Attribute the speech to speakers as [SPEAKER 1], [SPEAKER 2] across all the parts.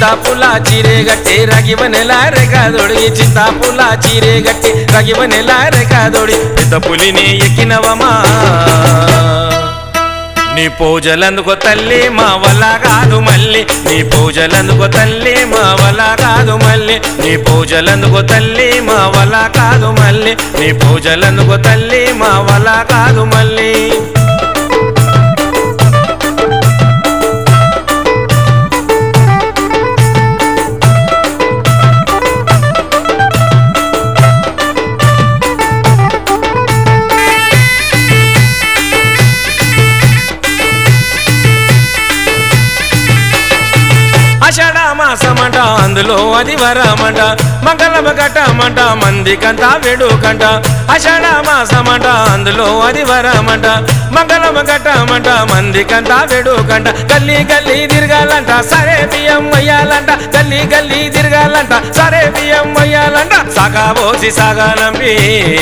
[SPEAKER 1] చింతాపుల చీరే గట్టి రగివనెల రేఖాదొడి చింతాపుల చీరే గట్టి రగివనెల రేఖాదొడి పెద్ద పులిని ఎక్కినవమా నీ పూజలందుకో తల్లి మా వల్ల కాదు మళ్ళీ నీ పూజలందుకో తల్లి మా వల్ల కాదు మళ్ళీ నీ పూజలందుకో తల్లి మా వల్ల కాదు మళ్ళీ నీ పూజలందుకో తల్లి మా వల్ల కాదు మళ్ళీ ఆషాఢ మాసమంట అందులో అది వరమంట మంగళమ గట్టమంట మందికంతా వేడుకంట ఆషాఢ మాసమంట అందులో అది వరమంట మంగళమ గట్టమంట మందికంతా వేడుకంట గల్లీ గల్లీ తిరగాలంట సరే బియ్యం వయ్యాలంట గల్లీ గల్లీ తిరగాలంట సరే బియ్యం వయ్యాలంట సగా పోసి సగానంబి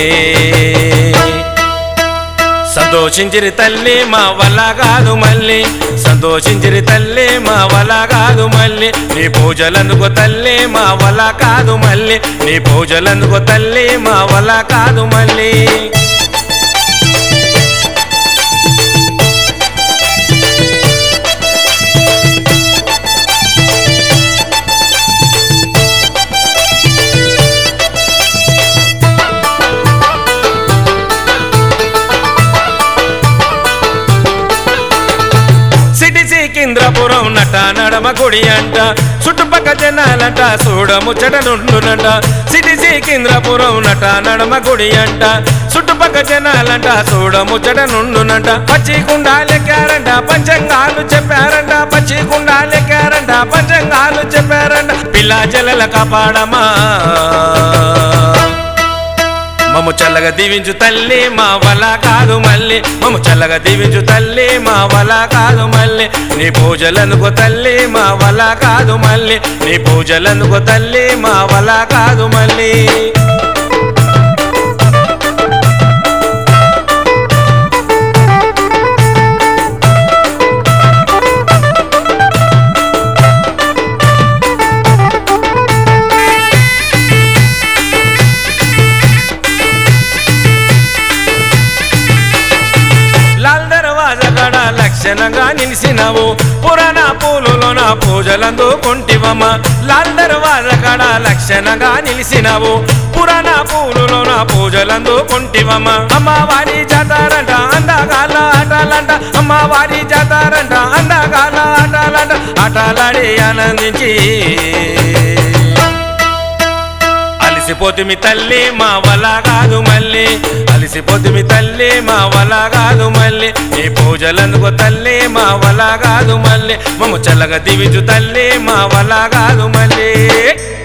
[SPEAKER 1] సంతోషించిరి తల్లి మా వల్ల కాదు మళ్ళీ సంతోషించిరి తల్లి మా వల్ల కాదు మళ్ళీ నీ పూజలందుకో తల్లి మా వల్ల కాదు మళ్ళీ నీ పూజలందుకో తల్లి మా వల్ల కాదు మళ్ళీ సిటీ సికింద్రపురం నట నడమ గుడి అంట చుట్టుపక్క జనాలంట చూడ ముచ్చట నుండునంట సిటీ సికింద్రపురం నట నడమ గుడి అంట చుట్టుపక్క జనాలంట చూడ ముచ్చట నుండునంట పచ్చి కుండాలెక్కారంట పంచంగాలు చెప్పారంట పచ్చి కుండాలెక్కారంట పంచంగాలు చెప్పారంట పిల్ల జలల కాపాడమా మమ్ము చల్లగా దీవించు తల్లి మా వల కాదు మళ్ళీ మమ్ము చల్లగా దీవించు తల్లి మా వల కాదు మళ్ళీ నీ పూజలనుకో తల్లి మా వల కాదు మళ్ళీ నీ పూజలనుకో తల్లి మా వల కాదు మళ్ళీ లాల్ దర్వాజ గడ లక్షణంగా నిలిసినవు పురాణ పూలులోన పూజలందుకుంటివమ్మ లాల్ దర్వాజ గడ లక్షణంగా నిలిసినవు పురాణ పూలులోన పూజలందుకుంటివమ్మ అమ్మవారి జాతారంట అందగాల ఆటలంట అమ్మవారి జాతారంట అందగాల ఆటలంట ఆటలాడి ఆనందించి అలిసిపోతుమి తల్లి మా వల కాదు మళ్ళీ అలిసిపోతుమి తల్లి మా వల కాదు మళ్ళీ నీ పూజలందుకో తల్లి మా వల కాదు మళ్ళీ మమ్మ చల్లగా దివిజు తల్లి మా వల కాదు మళ్ళీ